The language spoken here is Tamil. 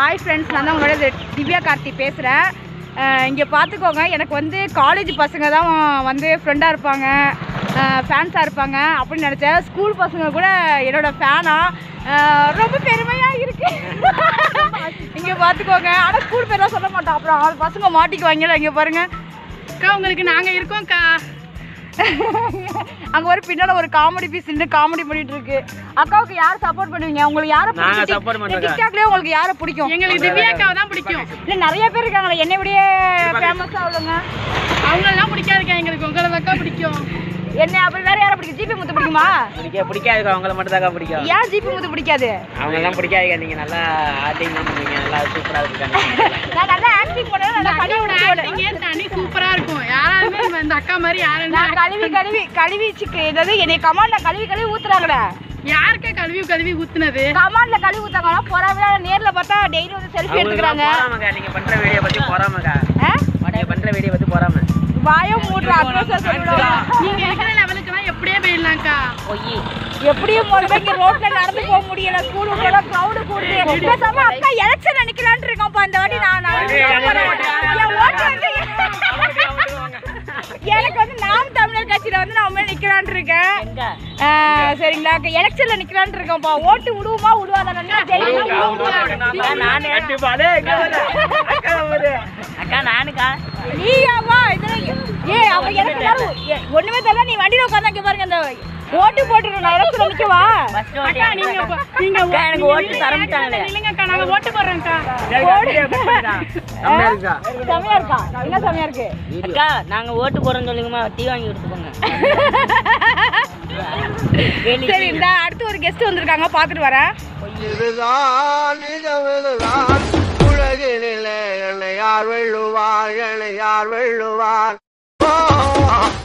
ஹாய் ஃப்ரெண்ட்ஸ் நான் தான் உங்களோட தி- திவ்யா கார்த்தி பேசுகிறேன் இங்கே பார்த்துக்கோங்க எனக்கு வந்து காலேஜ் பசங்க தான் வந்து ஃப்ரெண்டாக இருப்பாங்க ஃபேன்ஸாக இருப்பாங்க அப்படின்னு நினச்சேன் ஸ்கூல் பசங்க கூட என்னோட ஃபேனா ரொம்ப பெருமையாக இருக்கு இங்கே பார்த்துக்கோங்க ஆனால் ஸ்கூல் பேர்லாம் சொல்ல மாட்டோம் அப்புறம் அது பசங்க மாட்டிக்குவாங்கல்ல இங்கே பாருங்க அக்கா உங்களுக்கு நாங்க இருக்கோம்க்கா அங்கே ஒரு பின்னால் ஒரு காமெடி பீஸ் நின்று காமெடி பண்ணிட்டு இருக்கு அக்காவுக்கு யார் சப்போர்ட் பண்ணுவீங்க உங்களுக்கு யாரை நாங்க பிடிக்கும் support பண்றோம். டிக்டாக்லேயே உங்களுக்கு யாரை பிடிக்கும் எங்களுக்கு திவ்யா அக்காவை தான் பிடிக்கும் இல்லை நிறைய பேர் இருக்காங்களே என்னை விடையே ஃபேமஸாக உள்ளவங்க அவங்களெல்லாம் பிடிக்காதுக்கா எங்களுக்கு உங்களை அக்கா பிடிக்கும் என்ன அப்படி வேற யாரை பிடிக்கும் ஜிபி முத்து பிடிக்குமா பிடிக்க பிடிக்காதுக்கா அவங்கள மட்டும் தாக்கா பிடிக்கும் ஏன் ஜிபி முத்து பிடிக்காது அவங்க எல்லாம் பிடிக்காதுக்கா நீங்க நல்லா ஆக்டிங்லாம் பண்ணுவீங்க நல்லா சூப்பரா இருக்காங்க நான் நல்லா ஆக்டிங் பண்ணுவேன் நல்லா கழுவி அக்காவோட விடுவேன் ஆக்டிங்கே தனி சூப்பரா இருக்கும் யாராலுமே இந்த- இந்த அக்கா மாதிரி யாருன்னா நான் கழுவி கழுவி கழுவி சிக்கு ஏதாவது என்னை கமாண்ட்ல கழுவி கழுவி ஊத்துறாங்கடே யாருக்கா கழுவி கழுவி ஊத்துனது கமாண்ட்ல கழுவி ஊத்தாங்கன்னா போறாங்க நேர்ல பார்த்தா டெய்லி வந்து செல்ஃபி அவங்களுக்கு எடுத்துக்கிறாங்க போறாமக்கா நீங்க பண்ற வீடியோ பத்தி போறாமக்கா ஆ? நீங்க பண்ற வீடியோ பத்தி போறாம வாயம் மூடுற அட்ரஸ் சொல்லுவாங்க நீங்க இருக்கிற லெவலுக்குலாம் எப்படியே போயிடலாம்க்கா பொய் எப்படியும் முதல்ல இங்க ரோட்ல நடந்து போக முடியல ஸ்கூல் விட்டு க்ரௌடு கூடுது பேசாம அக்கா எலெக்ஷன் நிக்கலாம்னு இருக்கோம்ப்பா இந்த வாட்டி நான் நான் என் ஓட்டு வந்து எனக்கு வந்து நாம் தமிழர் கட்சியில வந்து நான் உண்மையில நிக்கலாம்னு இருக்கேன் ஆ, சரிங்களா அக்கா எலெக்ஷன்ல நிக்கலாம்னு இருக்கோம்ப்பா ஓட்டு விடுவோமா விடுவாதானே அக்கா நானுக்கா நீயாவா இதெல்லாம் ஏ அவ எனக்கு எல்லாரும் ஏ, ஒண்ணுமே தெரியல நீ வண்டியில உட்கார்ந்து இங்க பாருங்க அந்த ஓட்டு போட்டுருக்கோம் நான் எலெக்ஷன்ல நிக்கவா அக்கா நீங்க இப்ப- நீங்க அக்கா, எனக்கு ஓட்டு தர மாட்டாங்களே. இல்லைங்கக்கா நாங்க ஓட்டு போடுறோம்க்கா செம்மையா இருக்கா? செமையா இருக்கா என்ன செமையா இருக்கு அக்கா நாங்க ஓட்டு போறோம்னு சொல்லுங்கம்மா டீ வாங்கி கொடுத்துக்கோங்க சரி இந்த அடுத்து ஒரு கெஸ்ட் வந்திருக்காங்க பாத்துட்டு வரேன் இதுதான் நிஜம் இதுதான் உலகினிலே என்னை யார் வெல்லுவார் என்னை யார் வெல்லுவார் ஓ,